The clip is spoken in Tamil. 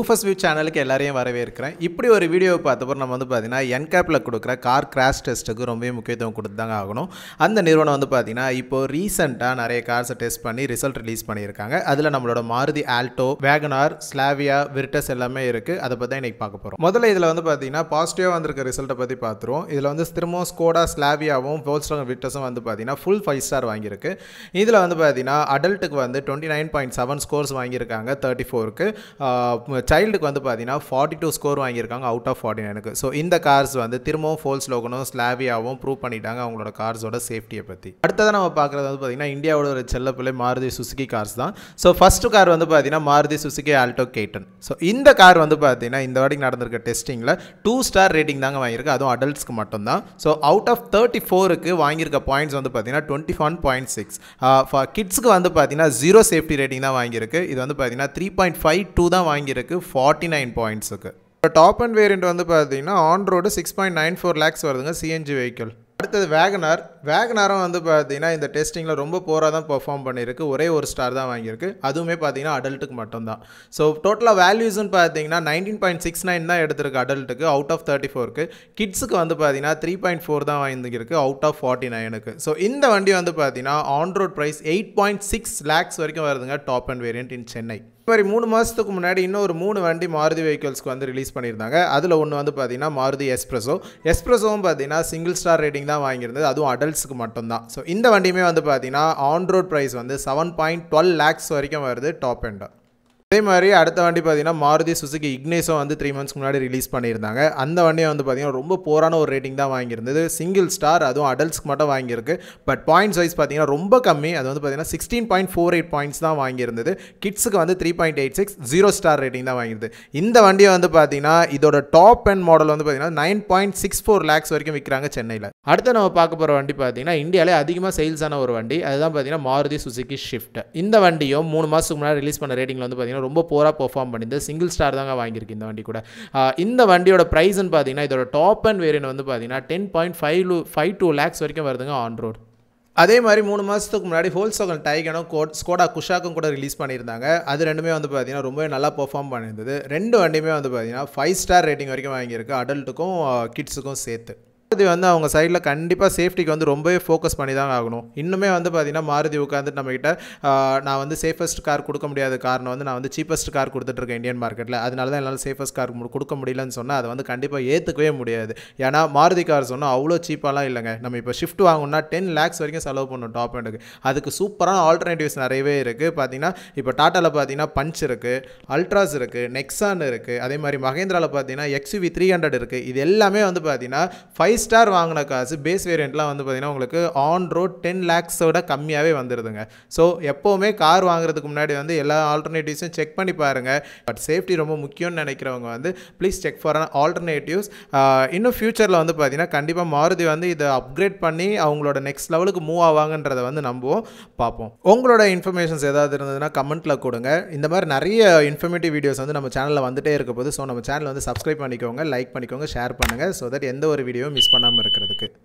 ஃபர்ஸ்ட் வியூ சேனலுக்கு எல்லாரையும் வரவேற்கிறேன் இப்படி ஒரு வீடியோவை பார்த்தப்போ நம்ம வந்து பார்த்தீங்கன்னா என்கேப்பில் கொடுக்குற கார் கிராஷ் டெஸ்ட்டுக்கு ரொம்பவே முக்கியத்துவம் கொடுத்து தாங்க ஆகணும் அந்த நிறுவனம் வந்து பார்த்தீங்கன்னா இப்போ ரீசெண்டாக நிறைய கார்ஸை டெஸ்ட் பண்ணி ரிசல்ட் ரிலீஸ் பண்ணியிருக்காங்க அதில் நம்மளோட Maruti Alto WagonR Slavia Virtus எல்லாமே இருக்குது அதை பற்றி தான் இன்றைக்கி பார்க்க போகிறோம் முதல்ல இதில் வந்து பார்த்தீங்கன்னா பாசிட்டிவாக வந்திருக்க ரிசல்ட்டை பற்றி பார்த்துருவோம் இதில் வந்து திரும்பவும் ஸ்கோடா ஸ்லாவியாவும் ஃபோல்ஸ்டாங் விர்டஸும் வந்து பார்த்தீங்கன்னா ஃபுல் ஃபைவ் ஸ்டார் வாங்கியிருக்கு இதில் வந்து பார்த்தீங்கன்னா அடல்ட்டுக்கு வந்து twenty nine point seven scores வாங்கியிருக்காங்க தேர்ட்டி ஃபோருக்கு சைல்டுக்கு வந்து பார்த்தீங்கன்னா ஃபார்ட்டி டூ ஸ்கோர் வாங்கியிருக்காங்க அவுட் ஆஃப் ஃபார்ட்டி நைனுக்கு ஸோ இந்த கார்ஸ் வந்து திரும்பவும் ஃபோல்ஸ் லோகனும் ஸ்லாவியாவும் ப்ரூவ் பண்ணிட்டாங்க அவங்களோட கார்ஸோட சேஃப்டியை பற்றி அடுத்ததாக நம்ம பார்க்குறது வந்து பார்த்தீங்கன்னா இந்தியாவோட ஒரு செல்லப்பிள்ளை மாருதி சுசுகி கார்ஸ் தான் ஸோ ஃபஸ்ட்டு கார் வந்து பார்த்தீங்கன்னா மாருதி சுசுகி ஆல்டோ கேட்டன் ஸோ இந்த கார் வந்து பார்த்தீங்கன்னா இந்த வாட்டி நடந்திருக்க டெஸ்டிங்கில் டூ ஸ்டார் ரேட்டிங் தாங்க வாங்கியிருக்கு அதுவும் அடல்ட்ஸ்க்கு மட்டும்தான் ஸோ அவுட் ஆஃப் தேர்ட்டி ஃபோருக்கு வாங்கியிருக்க பாயிண்ட்ஸ் வந்து பார்த்தீங்கன்னா twenty one point six for கிட்ஸ்க்கு வந்து பார்த்தீங்கன்னா ஜீரோ சேஃப்டி ரேட்டிங் தான் வாங்கியிருக்கு இது வந்து பார்த்தீங்கன்னா த்ரீ பாயிண்ட் ஃபைவ் டூ தான் வாங்கியிருக்கு ஃபார்ட்டி நைன் பாயிண்ட்ஸுக்கு டாப் அண்ட் வேரியண்ட் வந்து பார்த்தீங்கன்னா on road six point nine four lakhs வருதுங்க சிஎன்ஜி வெஹிக்கிள் அடுத்தது வேகனார் வேகனாரும் வந்து பார்த்தீங்கன்னா இந்த டெஸ்டிங்கில் ரொம்ப போராக தான் பெர்ஃபார்ம் பண்ணியிருக்கு ஒரே ஒரு ஸ்டார் தான் வாங்கியிருக்கு அதுவுமே பார்த்தீங்கன்னா அடல்ட்டுக்கு மட்டும்தான் ஸோ டோட்டலாக வேல்யூஸ்னு பார்த்தீங்கன்னா நைன்டீன் பாயிண்ட் சிக்ஸ் நைன் தான் எடுத்திருக்கு அடல்ட்டுக்கு அவுட் ஆஃப் தேர்ட்டி ஃபோருக்கு கிட்ஸுக்கு வந்து பார்த்தீங்கன்னா த்ரீ பாயிண்ட் ஃபோர் தான் வாங்கியிருக்கு அவுட் ஆஃப் ஃபார்ட்டி நைனுக்கு ஸோ இந்த வண்டி வந்து பார்த்தீங்கன்னா on road price eight point six lakhs வரைக்கும் வருதுங்க top end variant in Chennai இந்த மாதிரி மூணு மாதத்துக்கு முன்னாடி இன்னொரு மூணு வண்டி மாருதி வெஹிக்கல்ஸ்க்கு வந்து ரிலீஸ் பண்ணியிருந்தாங்க அதில் ஒன்று வந்து பார்த்தீங்கன்னா மாருதி எஸ்ப்ரெஸோ எஸ்ப்ரெஸோவும் பார்த்தீங்கன்னா சிங்கிள் ஸ்டார் ரேட்டிங் தான் வாங்கியிருந்தது அதுவும் அடல்ட்ஸுக்கு மட்டும்தான் ஸோ இந்த வண்டியுமே வந்து பார்த்தீங்கன்னா ஆன் ரோட் ப்ரைஸ் வந்து செவன் பாயிண்ட் டுவெல் லேக்ஸ் வரைக்கும் வருது டாப் எண்டாக அதே மாதிரி அடுத்த வண்டி பார்த்தீங்கன்னா மாருதி சுசுகி இக்னேஸும் வந்து த்ரீ மந்த்ஸ்க்கு முன்னாடி ரிலீஸ் பண்ணியிருந்தாங்க அந்த வண்டியை வந்து பார்த்தீங்கன்னா ரொம்ப போரான ஒரு ரேட்டிங் தான் வாங்கியிருந்தது சிங்கிள் ஸ்டார் அதுவும் அடல்ட்ஸ்க்கு மட்டும் வாங்கியிருக்கு பட் பாயிண்ட்ஸ் வைஸ் பார்த்தீங்கன்னா ரொம்ப கம்மி அது வந்து பார்த்தீங்கன்னா sixteen point four eight points தான் வாங்கியிருந்தது கிட்ஸுக்கு வந்து three point eight six zero star rating தான் வாங்கியிருது இந்த வண்டியை வந்து பார்த்தீங்கன்னா இதோட டாப் அண்ட் மாடல் வந்து பார்த்தீங்கன்னா nine point six four lakhs வரைக்கும் விற்கிறாங்க சென்னையில் அடுத்து நம்ம பார்க்க போகிற வண்டி பார்த்தீங்கன்னா இந்தியாவிலே அதிகமாக சேல்ஸ் ஆன ஒரு வண்டி அதுதான் பார்த்தீங்கன்னா மாருதி சுசுகி ஷிஃப்ட் இந்த வண்டியும் மூணு மாதத்துக்கு முன்னாடி ரிலீஸ் பண்ண ரேட்டிங்கில் வந்து பார்த்தீங்கன்னா ரொம்ப போராக பெர்ஃபார்ம் பண்ணியிருந்தது சிங்கிள் ஸ்டார் தாங்க வாங்கியிருக்கு இந்த வண்டி கூட இந்த வண்டியோட ப்ரைஸ்ன்னு பார்த்தீங்கன்னா இதோட டாப் அண்ட் வேரியன்ட் வந்து பார்த்தீங்கன்னா ten point five five two lakhs வரைக்கும் வருதுங்க ஆன் ரோட் அதே மாதிரி மூணு மாதத்துக்கு முன்னாடி ஹோல்சோகன் டைகனும் கோட் ஸ்கோடா குஷாக்கும் கூட ரிலீஸ் பண்ணியிருந்தாங்க அது ரெண்டுமே வந்து பார்த்தீங்கன்னா ரொம்பவே நல்லா பெர்ஃபார்ம் பண்ணியிருந்தது ரெண்டு வண்டியுமே வந்து பார்த்தீங்கன்னா ஃபைவ் ஸ்டார் ரேட்டிங் வரைக்கும் வாங்கியிருக்கு அடல்ட்டுக்கும் கிட்ஸுக்கும் சேர்த்து மாருதி வந்து அவங்க சைடில் கண்டிப்பாக சேஃப்டிக்கு வந்து ரொம்பவே ஃபோக்கஸ் பண்ணி தான் ஆகணும் இன்னுமே வந்து பார்த்திங்கன்னா மாருதி உட்காந்துட்டு நம்மக்கிட்ட நான் வந்து சேஃபஸ்ட் கார் கொடுக்க முடியாத காரணம் வந்து நான் வந்து சீப்பஸ்ட் கார் கொடுத்துட்ருக்கேன் இந்தியன் மார்க்கெட்டில் அதனால தான் என்னால் சேஃபஸ்ட் கார் கொடுக்க முடியலன்னு சொன்னால் அதை வந்து கண்டிப்பாக ஏற்றுக்கவே முடியாது ஏன்னா மாருதி கார் சொன்னால் அவ்வளோ சீப்பாலாம் இல்லைங்க நம்ம இப்போ ஷிஃப்ட் வாங்கணும்னா டென் லேக்ஸ் வரைக்கும் செலவு பண்ணணும் டாப் எண்டுக்கு அதுக்கு சூப்பரான ஆல்டர்னேட்டிவ்ஸ் நிறையவே இருக்குது பார்த்தீங்கன்னா இப்போ டாட்டாவில் பார்த்தீங்கன்னா பஞ்ச் இருக்குது அல்ட்ராஸ் இருக்குது நெக்ஸான் இருக்குது அதே மாதிரி மகேந்திராவில் பார்த்தீங்கன்னா எக்ஸ்யூவி த்ரீ ஹண்ட்ரட் இருக்குது இது எல்லாமே வந்து பார்த்தீங்கன்னா ஃபைவ் ஸ்டார் வாங்கின காசு பேஸ் வேரியண்ட்லாம் வந்து பார்த்திங்கன்னா உங்களுக்கு ஆன் ரோட் டென் லேக்ஸோட கம்மியாகவே வந்துடுதுங்க ஸோ எப்போவுமே கார் வாங்குறதுக்கு முன்னாடி வந்து எல்லா ஆல்டர்னேட்டிவ்ஸும் செக் பண்ணி பாருங்கள் பட் சேஃப்டி ரொம்ப முக்கியம்னு நினைக்கிறவங்க வந்து please check for an alternatives இன்னும் ஃப்யூச்சரில் வந்து பார்த்திங்கன்னா கண்டிப்பாக மாருதி வந்து இதை அப்கிரேட் பண்ணி அவங்களோட நெக்ஸ்ட் லெவலுக்கு மூவ் ஆவாங்கன்றதை வந்து நம்புவோம் பார்ப்போம் உங்களோட இன்ஃபர்மேஷன்ஸ் ஏதாவது இருந்ததுன்னா கமெண்ட்டில் கொடுங்க இந்த மாதிரி நிறைய இன்ஃபர்மேட்டிவ் வீடியோஸ் வந்து நம்ம சேனலில் வந்துட்டே இருக்க போது ஸோ நம்ம சேனல் வந்து சப்ஸ்கிரைப் பண்ணிக்கோங்க லைக் பண்ணிக்கோங்க ஷேர் பண்ணுங்கள் ஸோ தட் எந்த ஒரு வீடியோ மிஸ் பண்ணாமல் இருக்கிறதுக்கு